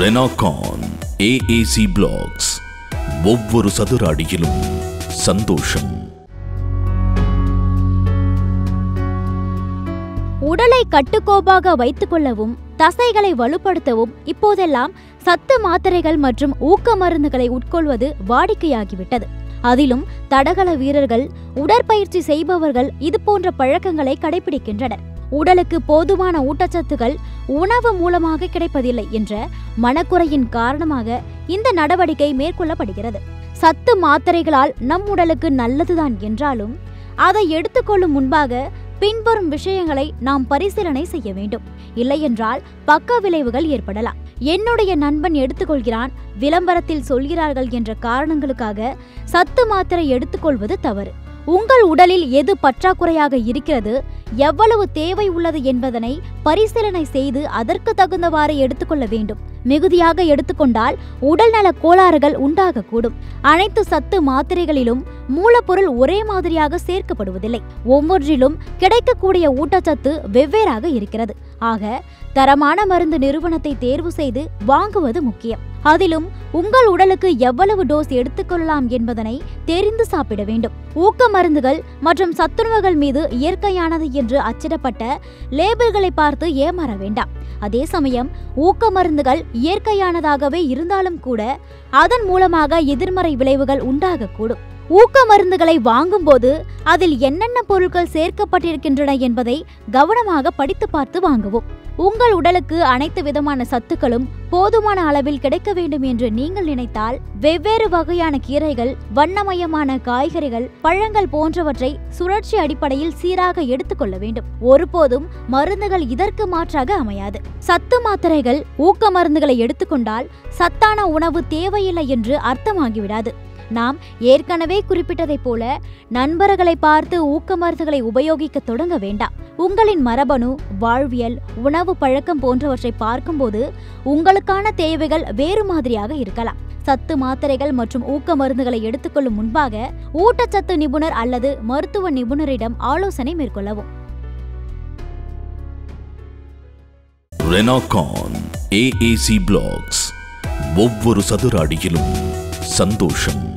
ரெனாகான் AAC blocks ஒவ்வொரு சதுர அடியிலும் சந்தோஷம் உடலை கட்டுக்கோப்பாக வைத்துக் கொள்ளவும் தசைகளை வலுப்படுத்தவும் இப்போதெல்லாம் சத்து மாத்திரைகள் மற்றும் ஊக்க மருந்துகளை உட்கொள்வது வாடிக்கையாகிவிட்டது அதிலும் தடகள வீரர்கள் உடற்பயிற்சி செய்பவர்கள் இது போன்ற பழக்கங்களை கடைபிடிக்கின்றனர் உடலுக்கு போதுமான ஊட்டச்சத்துகள் உணவு மூலமாக கிடைப்பதில்லை என்ற மனக்குறையின் காரணமாக இந்த நடவடிக்கை மேற்கொள்ளப்படுகிறது சத்து மாத்திரைகளால் நம் உடலுக்கு நல்லதுதான் என்றாலும் அதை எடுத்துக்கொள்ளும் முன்பாக பின்வரும் விஷயங்களை நாம் பரிசீலனை செய்ய வேண்டும் இல்லையென்றால் பக்க விளைவுகள் ஏற்படலாம் என்னுடைய நண்பன் எடுத்துக்கொள்கிறான் விளம்பரத்தில் சொல்கிறார்கள் என்ற காரணங்களுக்காக சத்து மாத்திரை எடுத்துக்கொள்வது தவறு உங்கள் உடலில் எது பற்றாக்குறையாக இருக்கிறது எவ்வளவு தேவை உள்ளது என்பதனை பரிசீலனை செய்து அதற்கு தகுந்தவாறு எடுத்துக்கொள்ள வேண்டும் மிகுதியாக எடுத்துக்கொண்டால் உடல்நல கோளாறுகள் உண்டாகக்கூடும் அனைத்து சத்து மாத்திரைகளிலும் மூலப்பொருள் ஒரே மாதிரியாக சேர்க்கப்படுவதில்லை ஒவ்வொன்றிலும் கிடைக்கக்கூடிய ஊட்டச்சத்து வெவ்வேறாக இருக்கிறது ஆக தரமான மருந்து நிறுவனத்தை தேர்வு செய்து வாங்குவது முக்கியம் அதிலும் உங்கள் உடலுக்கு எவ்வளவு டோஸ் எடுத்துக்கொள்ளலாம் என்பதனை தெரிந்து சாப்பிட வேண்டும் ஊக்க மருந்துகள் மற்றும் சத்துணவுகள் மீது இயற்கையானது என்று அச்சிடப்பட்ட லேபிள்களை பார்த்து ஏமாற வேண்டாம் அதே சமயம் ஊக்க மருந்துகள் இயற்கையானதாகவே இருந்தாலும் கூட அதன் மூலமாக எதிர்மறை விளைவுகள் உண்டாகக்கூடும் ஊக்க மருந்துகளை வாங்கும்போது அதில் என்னென்ன பொருட்கள் சேர்க்கப்பட்டிருக்கின்றன என்பதை கவனமாக படித்து பார்த்து வாங்கவும் உங்கள் உடலுக்கு அனைத்து விதமான சத்துக்களும் போதுமான அளவில் கிடைக்க வேண்டும் என்று நீங்கள் நினைத்தால் வெவ்வேறு வகையான கீரைகள் வண்ணமயமான காய்கறிகள் பழங்கள் போன்றவற்றை சுழற்சி அடிப்படையில் சீராக எடுத்துக்கொள்ள வேண்டும் ஒருபோதும் மருந்துகள் இதற்கு மாற்றாக அமையாது சத்து மாத்திரைகள் ஊக்க மருந்துகளை எடுத்துக்கொண்டால் சத்தான உணவு தேவையில்லை என்று அர்த்தமாகிவிடாது நாம் ஏற்கனவே குறிப்பிட்டதைப் போல நண்பர்களை பார்த்து ஊக்க மருந்துகளை உபயோகிக்க தொடங்க வேண்டாம் உங்களின் மரபணு வாழ்வியல் உணவு பழக்கம் போன்றவற்றை பார்க்கும்போது உங்களுக்கான தேவைகள் வேறு மாதிரியாக இருக்கலாம் சத்து மாத்திரைகள் மற்றும் ஊக்க மருந்துகளை எடுத்துக்கொள்ளும் முன்பாக ஊட்டச்சத்து நிபுணர் அல்லது மருத்துவ நிபுணரிடம் ஆலோசனை மேற்கொள்ளவும் ரெனாகான் ஏஏசி பிளாக்ஸ் ஒவ்வொரு சதுர அடியிலும் சந்தோஷம்